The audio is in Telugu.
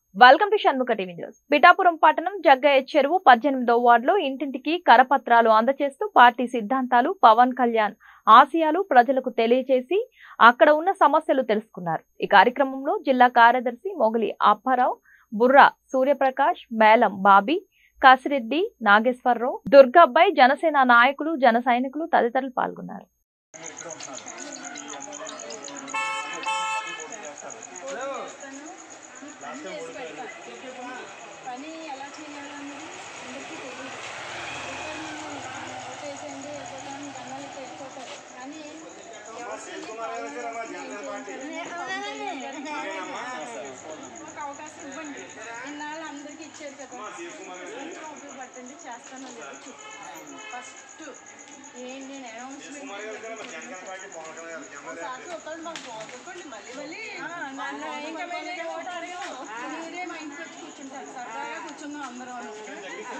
Welcome to Shanmukha TV news Pithapuram పట్టణం జగ్గయ్య చెరువు పద్దెనిమిదో వార్డులో ఇంటింటికి కరపత్రాలు అందజేస్తూ పార్టీ సిద్ధాంతాలు పవన్ కళ్యాణ్ ఆశయాలు ప్రజలకు తెలియజేసి అక్కడ ఉన్న సమస్యలు తెలుసుకున్నారు ఈ కార్యక్రమంలో జిల్లా కార్యదర్శి మొగలి అప్పారావు బుర్రా సూర్యప్రకాష్ మేలం బాబీ కాసిరెడ్డి నాగేశ్వరరావు దుర్గబ్బాయి జనసేన నాయకులు జన సైనికులు తదితరులు పాల్గొన్నారు పని ఎలా చేయాలన్నది అందరికీ తెలియదు ఓటేసేయండి వెళ్ళిపోతాం దండాలకి వెళ్ళిపోతారు కానీ మాకు అవకాశం ఇవ్వండి ఇన్నాళ్ళు అందరికీ ఇచ్చారు కదా కొంచెం ఉపయోగపడుతుంది చేస్తాను లేదు ఫస్ట్ ఏంటి నేను అనౌన్స్మెంట్ ఇంకా మీరే ఓటు అడగము. మీరే మా ఇంటికి వచ్చి కూర్చుంటారు సరదాగా కూర్చుందాం అందరం అని.